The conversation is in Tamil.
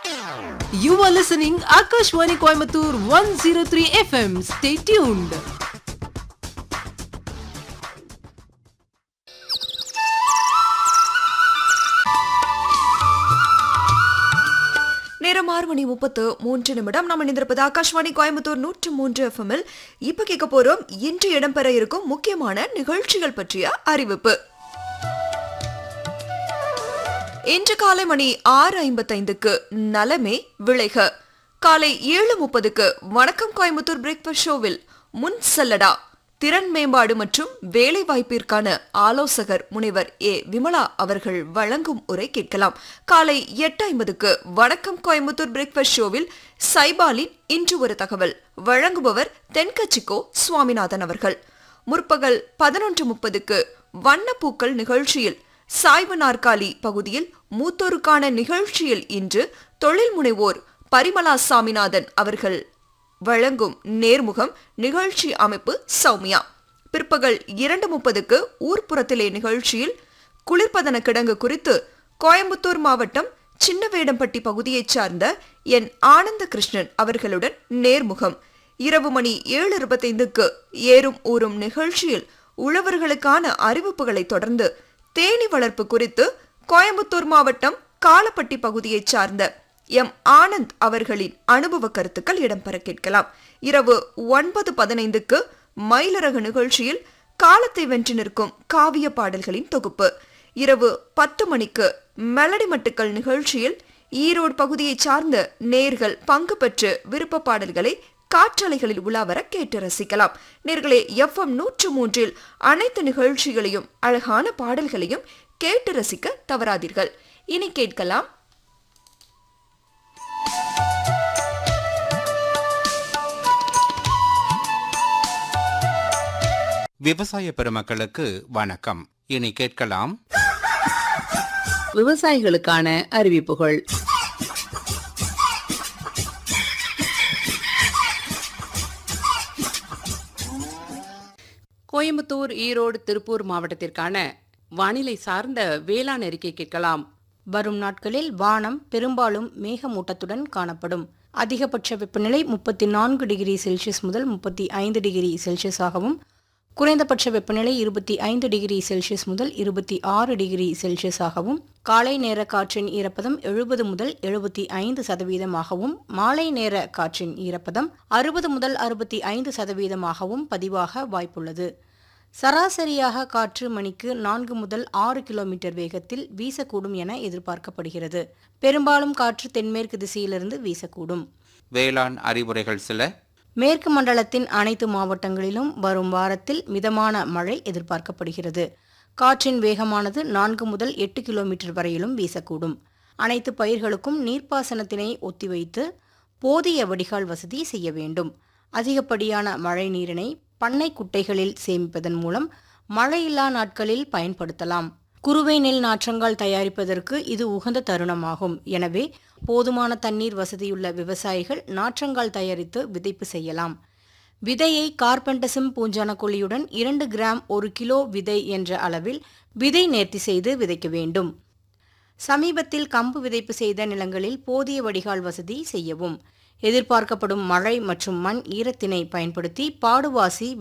You are listening Akashwani Coimbatore 103 FM. Stay tuned. நேரம் ஆறு மணி முப்பத்து மூன்று நிமிடம் நாம் இணைந்திருப்பது ஆகாஷ்வாணி கோயம்புத்தூர் நூற்று மூன்று எஃப்எம்மில் இப்ப கேட்க போறோம் இன்று இடம்பெற இருக்கும் முக்கியமான நிகழ்ச்சிகள் பற்றிய அறிவிப்பு இன்று காலை மணி ஆறு ஐம்பத்தைந்துக்கு நலமே விளைக காலை ஏழு முப்பதுக்கு வணக்கம் கோயம்புத்தூர் பிரேக்ஃபாஸ்ட் ஷோவில் முன் செல்லடா திறன் மேம்பாடு மற்றும் வேலை வாய்ப்பிற்கான ஆலோசகர் முனைவர் ஏ விமலா அவர்கள் வழங்கும் உரை கேட்கலாம் காலை எட்டு ஐம்பதுக்கு வணக்கம் கோயம்புத்தூர் பிரேக்ஃபாஸ்ட் ஷோவில் சைபாலின் இன்று ஒரு தகவல் வழங்குபவர் தென்கட்சிக்கோ சுவாமிநாதன் அவர்கள் முற்பகல் பதினொன்று முப்பதுக்கு வண்ணப்பூக்கள் நிகழ்ச்சியில் சாய்வு நாற்காலி பகுதியில் மூத்தோருக்கான நிகழ்ச்சியில் இன்று தொழில் முனைவோர் பரிமலா சாமிநாதன் அவர்கள் வழங்கும் நேர்முகம் நிகழ்ச்சி அமைப்பு சௌமியா பிற்பகல் இரண்டு முப்பதுக்கு ஊர்ப்புறத்திலே நிகழ்ச்சியில் குளிர்பதன கிடங்கு குறித்து கோயம்புத்தூர் மாவட்டம் சின்னவேடம்பட்டி பகுதியைச் சார்ந்த என் ஆனந்த கிருஷ்ணன் அவர்களுடன் நேர்முகம் இரவு மணி ஏழு இருபத்தைந்துக்கு ஏறும் ஊறும் நிகழ்ச்சியில் உழவர்களுக்கான அறிவிப்புகளை தொடர்ந்து தேனி வளர்ப்பு குறித்து கோயம்புத்தூர் மாவட்டம் காலப்பட்டி பகுதியைச் சார்ந்த எம் ஆனந்த் அவர்களின் அனுபவ கருத்துக்கள் இடம்பெற கேட்கலாம் இரவு ஒன்பது பதினைந்துக்கு மயிலரகு நிகழ்ச்சியில் காலத்தை வென்று நிற்கும் காவிய பாடல்களின் தொகுப்பு இரவு பத்து மணிக்கு மெலடி மட்டுக்கள் நிகழ்ச்சியில் ஈரோடு பகுதியைச் சார்ந்த நேர்கள் பங்கு பெற்று விருப்ப பாடல்களை காற்றலைகளில் உலாவர கேட்டு ரசிக்கலாம் நேர்களே எஃப்எம் நூற்று மூன்றில் அனைத்து நிகழ்ச்சிகளையும் அழகான பாடல்களையும் கேட்டு ரசிக்க தவறாதீர்கள் இனி கேட்கலாம் விவசாய பெருமக்களுக்கு வணக்கம் இனி கேட்கலாம் விவசாயிகளுக்கான அறிவிப்புகள் கோயம்புத்தூர் ஈரோடு திருப்பூர் மாவட்டத்திற்கான வானிலை சார்ந்த வேளாண் அறிக்கை கேட்கலாம் வரும் நாட்களில் வானம் பெரும்பாலும் மேகமூட்டத்துடன் காணப்படும் அதிகபட்ச வெப்பநிலை முப்பத்தி நான்கு டிகிரி செல்சியஸ் முதல் முப்பத்தி ஐந்து டிகிரி செல்சியஸாகவும் குறைந்தபட்ச வெப்பநிலை இருபத்தி ஐந்து டிகிரி செல்சியஸ் முதல் இருபத்தி ஆறு டிகிரி செல்சியஸாகவும் காலை நேர காற்றின் ஈரப்பதம் எழுபது முதல் எழுபத்தி ஐந்து சதவீதமாகவும் மாலை நேர காற்றின் ஈரப்பதம் அறுபது முதல் அறுபத்தி ஐந்து சதவீதமாகவும் பதிவாக வாய்ப்புள்ளது சராசரியாக காற்று மணிக்கு நான்கு முதல் ஆறு கிலோமீட்டர் வேகத்தில் வீசக்கூடும் என எதிர்பார்க்கப்படுகிறது பெரும்பாலும் காற்று தென்மேற்கு திசையிலிருந்து வீசக்கூடும் வேளாண் அறிவுரைகள் சில மேற்கு மண்டலத்தின் அனைத்து மாவட்டங்களிலும் வரும் வாரத்தில் மிதமான மழை எதிர்பார்க்கப்படுகிறது காற்றின் வேகமானது நான்கு முதல் எட்டு கிலோமீட்டர் வரையிலும் வீசக்கூடும் அனைத்து பயிர்களுக்கும் நீர்ப்பாசனத்தினை ஒத்திவைத்து போதிய வடிகால் வசதி செய்ய வேண்டும் அதிகப்படியான மழை நீரினை பண்ணை குட்டைகளில் சேமிப்பதன் மூலம் மழையில்லா நாட்களில் பயன்படுத்தலாம் குறுவை நெல் நாற்றங்கால் தயாரிப்பதற்கு இது உகந்த தருணமாகும் எனவே போதுமான தண்ணீர் வசதியுள்ள விவசாயிகள் நாற்றங்கால் தயாரித்து விதைப்பு செய்யலாம் விதையை கார்பெண்டசம் பூஞ்சான கொல்லியுடன் இரண்டு கிராம் ஒரு கிலோ விதை என்ற அளவில் விதை நேர்த்தி செய்து விதைக்க வேண்டும் சமீபத்தில் கம்பு விதைப்பு செய்த நிலங்களில் போதிய வடிகால் வசதி செய்யவும் எதிர்பார்க்கப்படும் மழை மற்றும் மண் ஈரத்தினை பயன்படுத்தி பாடுவாசி